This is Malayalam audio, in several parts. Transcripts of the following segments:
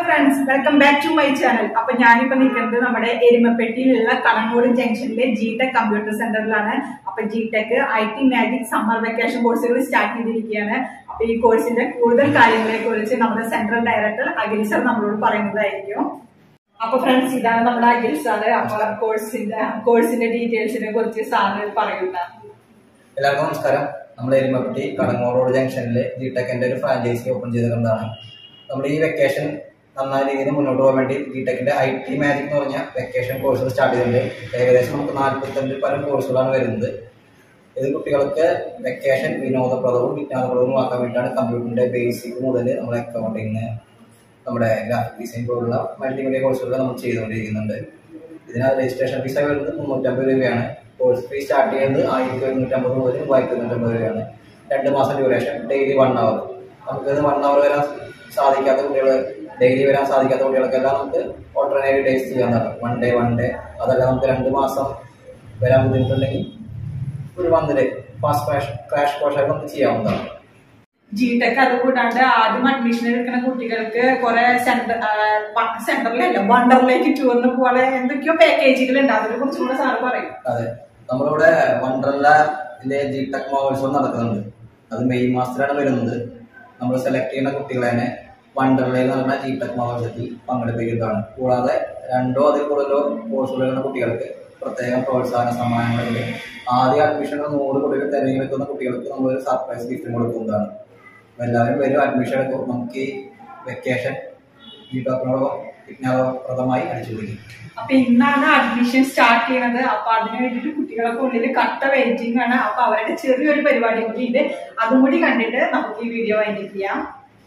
Friends welcome back to my channel അപ്പൊ ഞാനിപ്പോ നിൽക്കുന്നത് നമ്മുടെ എരുമപ്പെട്ടിയിലുള്ള കളങ്ങോട് ജംഗ്ഷനിലെ ജി ടെക് കമ്പ്യൂട്ടർ സെന്ററിലാണ് അപ്പൊ G tech I T magic summer vacation കോഴ്സുകൾ സ്റ്റാർട്ട് ചെയ്തിരിക്കുകയാണ് അപ്പൊ ഈ കോഴ്സിന്റെ കൂടുതൽ കാര്യങ്ങളെ കുറിച്ച് നമ്മുടെ സെൻട്രൽ ഡയറക്ടർ അഖിൽ സർ നമ്മളോട് പറയുന്നതായിരിക്കും അപ്പൊ ഫ്രണ്ട്സ് ഇതാണ് നമ്മുടെ അഖിൽ സാറ് അപ്പൊ കോഴ്സിന്റെ കോഴ്സിന്റെ ഡീറ്റെയിൽസിനെ കുറിച്ച് സാറ് പറയുന്ന എല്ലാവർക്കും നമസ്കാരം നമ്മൾ എരുമപ്പെട്ടി കടങ്ങോട് റോഡ് ജംഗ്ഷനിൽ ജി ടെക്കിന്റെ ഒരു ഫ്രാഞ്ചൈസി ഓപ്പൺ ചെയ്തിട്ടുള്ളതാണ് നമ്മൾ ഈ വെക്കേഷൻ നന്നായ രീതിയിൽ മുന്നോട്ട് പോകാൻ വേണ്ടി ജി ടെക്കിന്റെ ഐ ടി മാജിക് എന്ന് പറഞ്ഞ വെക്കേഷൻ കോഴ്സുകൾ സ്റ്റാർട്ട് ചെയ്തിട്ടുണ്ട് ഏകദേശം നമുക്ക് നാൽപ്പത്തഞ്ച് പരം കോഴ്സുകളാണ് വരുന്നത് ഇത് കുട്ടികൾക്ക് വെക്കേഷൻ വിനോദപ്രദവും വിജ്ഞാനപ്രദവും ആക്കാൻ വേണ്ടിയിട്ടാണ് കമ്പ്യൂട്ടറിന്റെ ബേസിക് മുതൽ നമ്മുടെ അക്കൗണ്ടിങ് നമ്മുടെ ഗ്രാഫിക് ഡിസൈൻ പോലുള്ള മൾട്ടിമീഡിയ കോഴ്സുകൾ നമ്മൾ ചെയ്തുകൊണ്ടിരിക്കുന്നുണ്ട് ഇതിന് രജിസ്ട്രേഷൻ ഫീസ് വരുന്നത് മുന്നൂറ്റമ്പത് രൂപയാണ് കോഴ്സ് ഫീ സ്റ്റാർട്ട് ചെയ്യുന്നത് ആയിരത്തി ഒരുന്നൂറ്റമ്പത് മുതൽ മൂവായിരത്തി തൊണ്ണൂറ്റമ്പത് രൂപയാണ് രണ്ട് മാസം ഡ്യൂറേഷൻ ഡെയിലി വൺ അവർ നമുക്കിത് വൺ അവർ വരാൻ സാധിക്കാത്ത കുട്ടികൾ ഡെയിലി വരാൻ സാധിക്കാത്ത കുട്ടികൾക്കെല്ലാം നമുക്ക് ഓൾട്ടർനേറ്റീവ് ഡേയ്സ് ചെയ്യാവുന്നതാണ് വൺ ഡേ വൺ ഡേ അതല്ല നമുക്ക് രണ്ട് മാസം വരാൻ ബുദ്ധിമുട്ടുണ്ടെങ്കിൽ ഒരു മന്തില് ഫാസ്റ്റ് ക്രാഷ് ക്രാഷ് കോഴ്സായിട്ട് നമുക്ക് ചെയ്യാവുന്നതാണ് ജി ടെക് അത് കൂടാണ്ട് ആദ്യം അഡ്മിഷൻ എടുക്കുന്ന കുട്ടികൾക്ക് കുറെ സെന്റർ സെന്ററിലല്ല വണ്ടറിലേക്ക് ടൂറിന് പോലെ എന്തൊക്കെയോ പാക്കേജുകൾ ഉണ്ട് അതിനെ കുറിച്ചും കൂടെ സാറ് പറയും അതെ നമ്മളിവിടെ വണ്ടർല ഇതിന്റെ ജി ടെക് മഹോത്സവം നടക്കുന്നുണ്ട് അത് മെയ് മാസത്തിലാണ് വരുന്നത് നമ്മൾ സെലക്ട് ചെയ്യുന്ന കുട്ടികളെ തന്നെ വണ്ടർലയിൽ നടന്ന ജി ടെക് മഹോത്സവത്തിൽ പങ്കെടുപ്പിക്കുന്നതാണ് കൂടാതെ രണ്ടോ അതിൽ കൂടുതലോ കോഴ്സുകളുള്ള കുട്ടികൾക്ക് പ്രത്യേകം പ്രോത്സാഹന സമ്മാനങ്ങളുണ്ട് ആദ്യ അഡ്മിഷൻ നൂറ് കുട്ടികൾ തിരഞ്ഞെടുക്കുന്ന കുട്ടികൾക്ക് നമ്മൾ ഒരു സർപ്രൈസ് ഗിഫ്റ്റും കൊടുക്കുന്നതാണ് അപ്പോൾ എല്ലാവരും വരും അഡ്മിഷൻ എടുക്കും നമുക്ക് ഈ വെക്കേഷൻ ജി ടെക്കിനോടൊപ്പം വിജ്ഞാനപ്രദമായി അടിച്ചു പിടിക്കും അപ്പൊ ഇന്നാണ് അഡ്മിഷൻ സ്റ്റാർട്ട് ചെയ്യണത് അപ്പൊ അതിന് വേണ്ടിയിട്ട് കുട്ടികളൊക്കെ ഉള്ളിൽ കട്ട വെയിറ്റിംഗ് ആണ് അപ്പൊ അവരുടെ ചെറിയൊരു പരിപാടി കൂടി ഉണ്ട് അതും കൂടി കണ്ടിട്ട് നമുക്ക് ഈ വീഡിയോ വൈൻഡപ്പ് ചെയ്യാം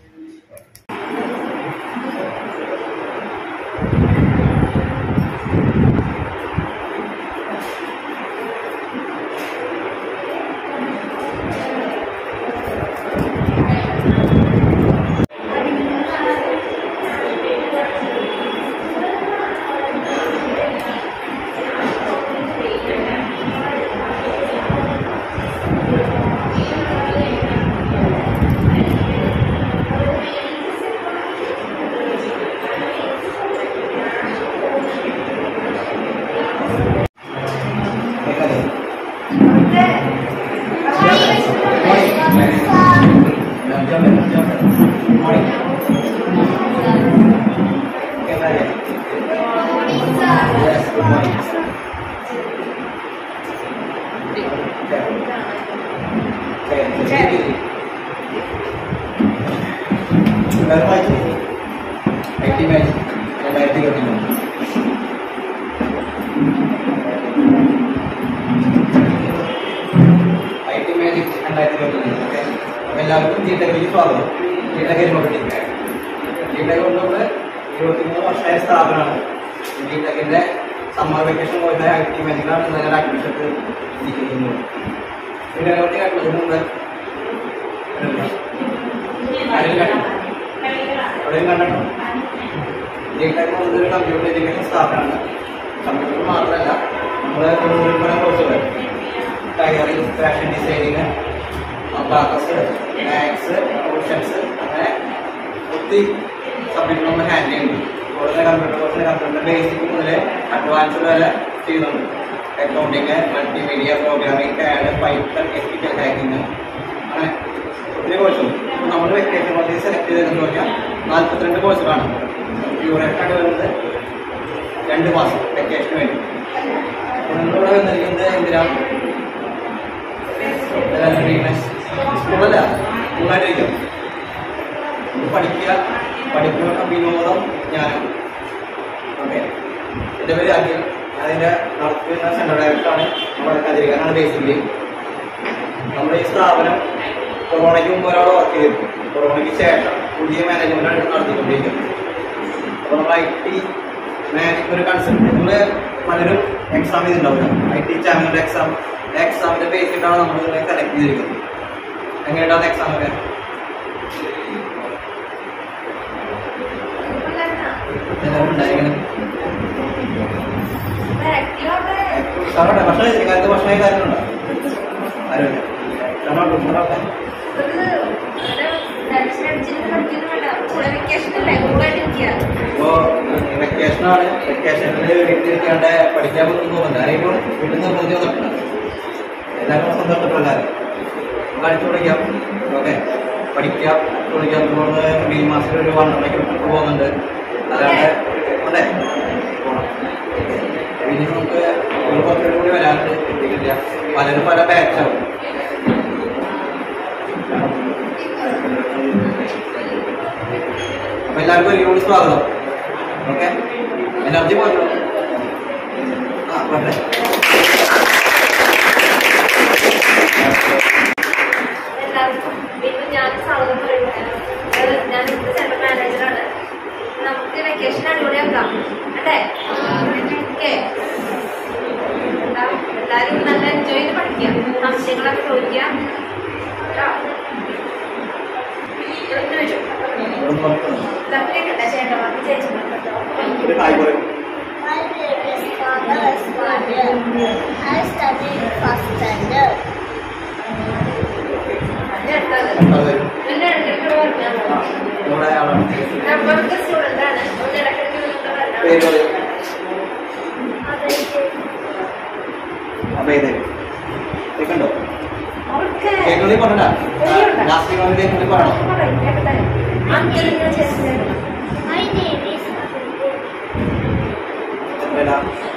രണ്ടായിരത്തി ഇരുപത്തി മൂന്ന് ഐ ടി മാജിക് രണ്ടായിരത്തി ഇരുപത്തി മൂന്ന് ഓക്കെ അപ്പോൾ എല്ലാവർക്കും ജി ടെക്കിലേക്ക് സ്വാഗതം ജി ടെക് ഇരുപത്തി ജി ടെക് കൊണ്ടുള്ള ഇരുപത്തിമൂന്ന് വർഷമായ സ്ഥാപനമാണ് ജി ടെക്കിന്റെ സമ്മർ വെക്കേഷൻ പോയിട്ട് ഐ ടി മാജിക്കാണ് ഇന്നലെ അഡ്മിഷൻ ഇരിക്കുന്നത് പിന്നെ എവിടെ കണ്ടത് മുമ്പ് ആരെയും കണ്ടോ എവിടെയും കണ്ടോ ജി ടെക് ഒരു കമ്പ്യൂട്ടർ എഡ്യൂക്കേഷൻ സ്ഥാപനമാണ് കമ്പ്യൂട്ടർ മാത്രമല്ല നമ്മൾ പല കോഴ്സുകൾ tailoring fashion designing abacus maths options അങ്ങനെ ഒത്തിരി സബ്ജക്ട് നമ്മൾ ഹാൻഡിൽ ചെയ്യുന്നുണ്ട് കൂടുതൽ കമ്പ്യൂട്ടർ കോഴ്സിന് കമ്പ്യൂട്ടർ ബേസിക് മുതൽ അഡ്വാൻസ്ഡ് വരെ ചെയ്യുന്നുണ്ട് accounting multimedia programming CAD python ethical hacking അങ്ങനെ ഒത്തിരി കോഴ്സുണ്ട് നമ്മൾ വെക്കേഷൻ കോഴ്സിൽ സെലക്ട് ചെയ്തതെന്ന് പറഞ്ഞാൽ നാൽപ്പത്തിരണ്ട് കോഴ്സുകളാണ് ഡ്യൂറേഷൻ വരുന്നത് രണ്ട് മാസം വെക്കേഷന് വേണ്ടി അപ്പോൾ നമ്മളിവിടെ വന്നിരിക്കുന്നത് എന്തിനാണ് സ്കൂളല്ല സ്കൂളായിട്ടിരിക്കും പഠിക്കുക പഠിക്കുന്ന വിനോദം ജ്ഞാനം ഓക്കെ എൻ്റെ പേര് അഖിൽ അതിൻ്റെ നടത്തുന്ന സെൻട്രൽ ഡയറക്ടറാണ് നമ്മുടെ കതിരിക്കാനാണ് ബേസിക്കലി നമ്മുടെ ഈ സ്ഥാപനം കൊറോണയ്ക്ക് മുമ്പ് ഒരാൾ വർക്ക് ചെയ്തിരുന്നു കൊറോണയ്ക്ക് ശേഷം പുതിയ മാനേജ്മെൻറ്റാണ് നടത്തിക്കൊണ്ടിരിക്കുന്നത് അപ്പോൾ നമ്മൾ ഐ ടി മാജിക് ഒരു കൺസെപ്റ്റ് നമ്മൾ പലരും എക്സാം ചെയ്തിട്ടുണ്ടാവില്ല ഐ ടി ചാനലിൻ്റെ എക്സാം എക്സാമിൻ്റെ ബേസിട്ടാണ് നമ്മൾ ഇതിനെ സെലക്ട് ചെയ്തിരിക്കുന്നത് എങ്ങനെയുണ്ടാകുന്ന എക്സാം ഒക്കെ എല്ലാവരും ഉണ്ടായിരിക്കണം സാറോട്ടെ ഭക്ഷണം കഴിച്ചില്ല കാലത്ത് ഭക്ഷണം കഴിക്കാറുണ്ടോ ആരുമില്ല സാറോട്ട് ഇങ്ങോട്ടൊക്കെ വെക്കേഷൻ അല്ലേ കൂടുതലായിട്ട് വെക്കേഷനാണ് വെക്കേഷനിൽ വീട്ടിലിരിക്കാണ്ട് പഠിക്കാൻ പറ്റുമെന്ന് തോന്നുന്നുണ്ട് ആരെയും വീട്ടിൽ നിർബന്ധിച്ച് വന്നിട്ടുണ്ട് എല്ലാവരും സ്വന്തം പ്രകാരം നമുക്ക് അടിച്ചു പഠിക്കാം ഓക്കെ പഠിക്കാം പഠിക്കാം തുടർന്ന് മെയ് മാസത്തിൽ ഒരു വണ്ണറയ്ക്ക് ട്രിപ്പ് പോകുന്നുണ്ട് അല്ലാണ്ട് അതെ പോകണം ഇനി നമുക്ക് ഒരു കുറച്ചുകൂടി കൂടി വരാനുണ്ട് എത്തിക്കില്ല പലരും പല ബാച്ചാവും അപ്പൊ എല്ലാവർക്കും ഒരിക്കലും കൂടി സ്വാഗതം ഓക്കെ എനർജി പോയല്ലോ ആ പോട്ടെ എല്ലാവർക്കും വീണ്ടും ഞാൻ സ്വാഗതം പറയുന്നത് ഏഹ് ഞാൻ ഇവിടുത്തെ സെന്റർ മാനേജറാണ് നമുക്ക് വെക്കേഷൻ അടിപൊളിയാക്കാം അല്ലേ ഓക്കെ എല്ലാവരും നല്ല എൻജോയ് ചെയ്ത് പഠിക്കുക സംശയങ്ങളൊക്കെ ചോദിക്കുക കേട്ടോ? ഇവിടെ നിന്ന് വരൂ. ഇതൊക്കെ കേട്ടോ ചേട്ടന്മാർക്ക് ചേച്ചിമാർക്ക് കേട്ടോ ഒരു ഹായ് പറയും My name is Father Esmaria. I study in first standard. അതിന് അടുത്തത് അതെ പിന്നെ ഇടയ്ക്കിടയ്ക്ക് പറഞ്ഞാൽ മതി. നമ്മുടെ ആളാണ് നമ്മൾക്ക് സ്റ്റുഡൻ്റ് ആണ് ഒന്ന് ഇടയ്ക്കിടയ്ക്ക് നിങ്ങൾക്ക് പേര് പറഞ്ഞാൽ പറയും അപ്പൊ ഇത് കേൾക്കണ്ടോ അവർക്ക് കേൾക്കണേ പറഞ്ഞ ലാസ്റ്റ് കേൾക്കണേ പറയണം അങ്കിളിങ്ങനെ ചേർത്ത് My name is എത്രയാ?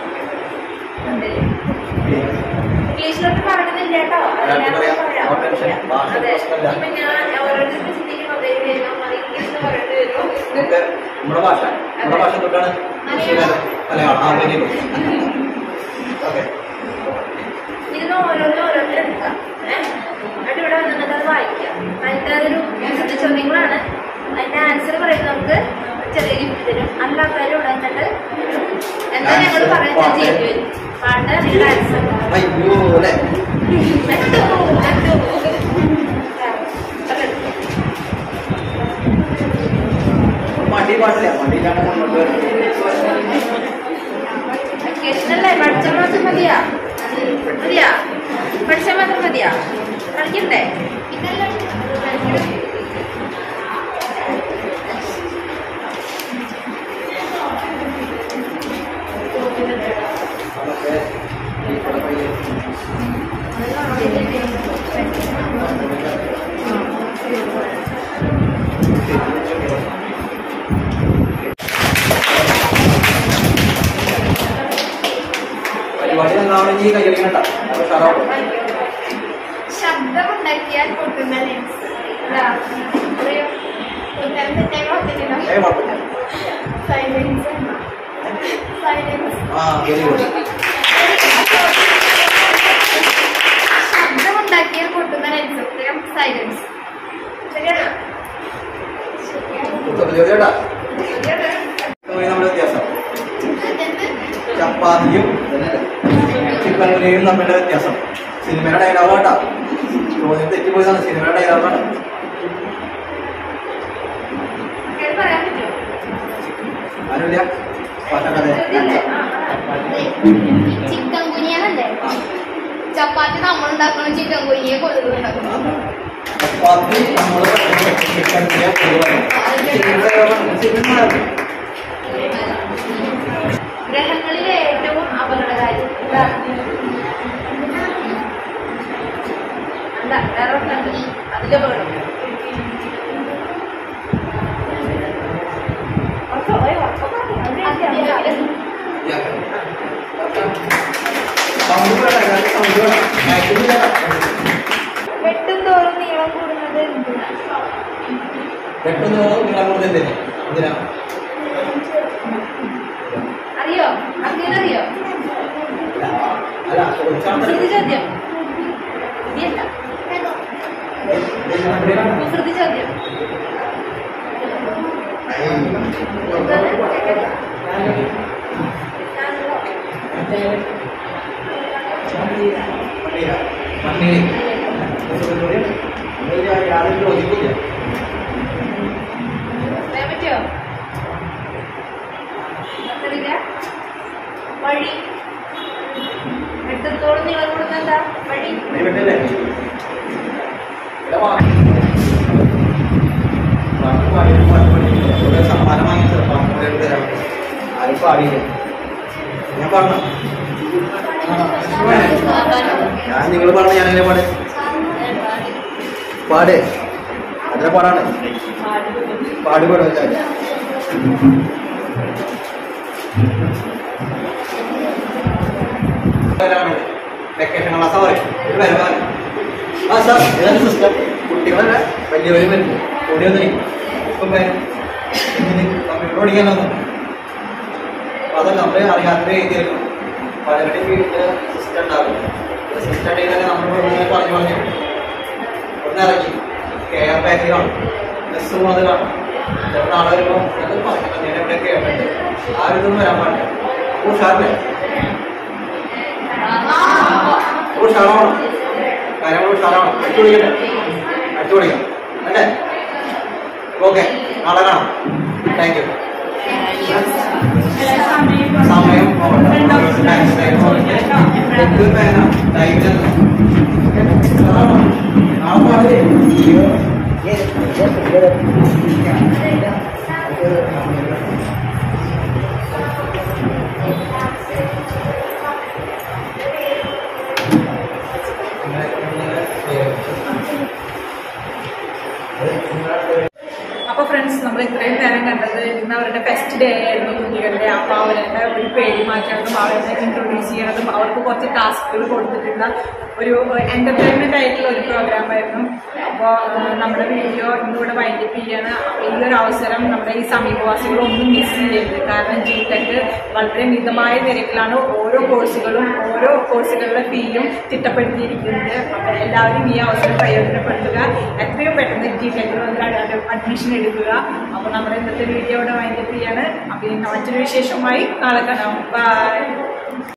ഇംഗ്ലീഷിലോട്ട് പറയുന്നില്ല കേട്ടോ അല്ലാണ്ട് പറയാം. No tension. ഭാഷ അതെ പ്രശ്നമില്ല. ഇപ്പൊ ഞാൻ ഓരോരുത്തർ ചിന്തിക്കുമ്പോൾ അതേ വേഗം ഇംഗ്ലീഷ് പറയേണ്ടി വരും നമുക്ക് നമ്മുടെ ഭാഷ നമ്മുടെ ഭാഷ തൊട്ടാണ് മലയാളം ആ വെരി ഗുഡ് ഓക്കെ ഇതിന് ഓരോന്നും ഓരോരുത്തർ എടുക്കാം ഏഹ് എന്നിട്ട് ഇവിടെ വന്നിട്ട് അത് വായിക്കാം അതിന്റെ അതൊരു വിശുദ്ധ ചോദ്യങ്ങളാണ് അതിന്റെ ആൻസർ പറയുന്നത് നമുക്ക് ചെറിയ ഗിഫ്റ്റ് തരും അല്ലാത്തവരും ഇവിടെ വന്നിട്ട് എന്താ ഞങ്ങൾ പറയുന്നത് ചെയ്തു വരും പാട്ട് അല്ലെങ്കിൽ ആൻസർ അയ്യോ അല്ലേ മടി പാടില്ല മടിയിലാണ് മുന്നോട്ട് വരുന്നത് വെക്കേഷനല്ലേ പഠിച്ചാൽ മാത്രം മതിയാ മതിയാ പഠിച്ചാൽ മാത്രം മതിയാ കളിക്കണ്ടേ നമുക്ക് ഈ പടപ്പയ്യ പരിപാടി നന്നാവണമെങ്കിൽ കൈയടിക്കണ്ട അത് ഉഷാറാവും ശബ്ദമുണ്ടാക്കിയാൽ പൊട്ടുന്ന ലെൻസ് ഏ കുഴപ്പമില്ല സൈലൻസ് സൈലൻസ് ആ വെരി ഗുഡ് ശബ്ദമുണ്ടാക്കിയാൽ പൊട്ടുന്ന ലെൻസ് ഉത്തരം സൈലൻസ് ശരിയാണോ ചോദ്യോട്ടാ നമ്മുടെ വ്യത്യാസം ചപ്പാത്തിയും ചിക്കൻ കറിയും തമ്മിലുള്ള വ്യത്യാസം സിനിമയുടെ ഡയലോഗ് കേട്ടാ ചോദ്യം തെറ്റിപ്പോയതാണ് സിനിമയുടെ ഡയലോഗാണ് കേട്ട് പറയാൻ പറ്റുമോ ആരുമില്ല പാട്ടക്കഥ ചോദ്യമല്ലേ ആ ആ. ചിക്കൻ കുനിയാനല്ലേ ചപ്പാത്തി നമ്മൾ ഉണ്ടാക്കണം ചിക്കൻ കുനിയെ കൊതുകുണ്ടാക്കണം ചപ്പാത്തി നമ്മൾ ചിക്കൻ ഗ്രഹങ്ങളിലെ ഏറ്റവും അപകടകാരി എന്താ എന്താ വേറെ ഒന്നുണ്ട് അതിന്റെ അപകടം ഉറക്കം, ഓയ് ഉറക്കം പറഞ്ഞു. അതിന്റെ അപകടം. സൗണ്ട് വേണം സൗണ്ട് വേണം മാക്സിമം വെട്ടും തോറും നീളം കൂടുന്നത് എന്ത് പെട്ടെന്ന് നിങ്ങളെ കൂടുതൽ എന്തിനാ എന്തിനാ അറിയോ അറിയോ അല്ല ചോദിച്ചാൽ കുസൃതി ചോദ്യം ഇല്ല കുസൃതി ചോദ്യം യാതൊരു ലോജിക്കില്ല പറയാൻ പറ്റുമോ അറിയില്ല വഴി എട്ടത്തോളം നീളം കൂടുന്ന എന്താ വഴി പറ്റല്ലേ ഇവിടെ വാ. പാട്ട് പാടി പാട്ട് പാടി. ഒരു സമ്മാനം വാങ്ങിച്ചത് പാട്ട് പാടി തരാം ആരും പാടിയില്ല ഞാൻ പറഞ്ഞു ഞാൻ നിങ്ങൾ പറഞ്ഞു ഞാൻ എങ്ങനെ പാട് പാട് അതിലെ പാടാണ് പാടി പാടും വെക്കേഷൻ ക്ലാസ് പറയും ഒരു വരവാൻ ആ സാർ ഇതാണ് സിസ്റ്റം കുട്ടികളല്ല വലിയവരും വരുന്നു കൂടി വന്നിരി ഇപ്പം വരും കമ്പ്യൂട്ടർ പഠിക്കാൻ വന്നു അപ്പൊ അത് നമ്മൾ അറിയാത്ത രീതിയിലും പലരുടെയും വീട്ടില് സിസ്റ്റം ഉണ്ടാകും സിസ്റ്റം ഉണ്ടെങ്കിൽ നമ്മൾ ഇങ്ങനെ പറഞ്ഞു പറഞ്ഞു ഒന്ന് ഇറങ്ങി കെ ആർ ബാക്കിൽ കാണും ബസ് പോകുന്നത് കാണും ചില നാളെ വരുമ്പോൾ അത് പറഞ്ഞു ഞാൻ എവിടെ കേട്ടിട്ട് ആ ഒരു ഇതൊന്നും വരാൻ പാടില്ല ഉഷാറില്ല ഉഷാറാവണം കാര്യങ്ങൾ ഉഷാറാവണം അടിച്ചു പിടിക്കട്ടെ അടിച്ചു പിടിക്കാം അല്ലേ ഓക്കെ നാളെ കാണാം താങ്ക് യു സമയം അപ്പൊ ഫ്രണ്ട്സ് നമ്മൾ ഇത്രയും നേരം കണ്ടത് ഇന്ന് അവരുടെ ഫസ്റ്റ് ഡേ ആയിരുന്നു കുട്ടികളുടെ അപ്പൊ അവരുടെ ഒരു പേര് മാറ്റാനും അവരെ ഇൻട്രൊഡ്യൂസ് ചെയ്യണതും അവർക്ക് കുറച്ച് ടാസ്കുകൾ കൊടുത്തിട്ടുള്ള ഒരു എന്റർടൈൻമെന്റ് ആയിട്ടുള്ള ഒരു പ്രോഗ്രാം ആയിരുന്നു അപ്പോൾ നമ്മുടെ വീഡിയോ ഇന്നിവിടെ വൈൻഡപ്പ് ചെയ്യാണ് അപ്പോൾ ഈ ഒരു അവസരം നമ്മുടെ ഈ സമീപവാസികളൊന്നും മിസ് ചെയ്യരുത് കാരണം ജി ടെക് വളരെ മിതമായ നിരക്കിലാണ് ഓരോ കോഴ്സുകളും ഓരോ കോഴ്സുകളുടെ ഫീയും തിട്ടപ്പെടുത്തിയിരിക്കുന്നത് അപ്പോൾ എല്ലാവരും ഈ അവസരം പ്രയോജനപ്പെടുത്തുക എത്രയും പെട്ടെന്ന് ജി ടെക്കിൽ വന്ന് അഡ്മിഷൻ എടുക്കുക അപ്പോൾ നമ്മുടെ ഇന്നത്തെ വീഡിയോ ഇവിടെ വൈൻഡപ്പ് ചെയ്യാണ് അപ്പോൾ ഇനി മറ്റൊരു വിശേഷമായി നാളെ കാണാം ബൈ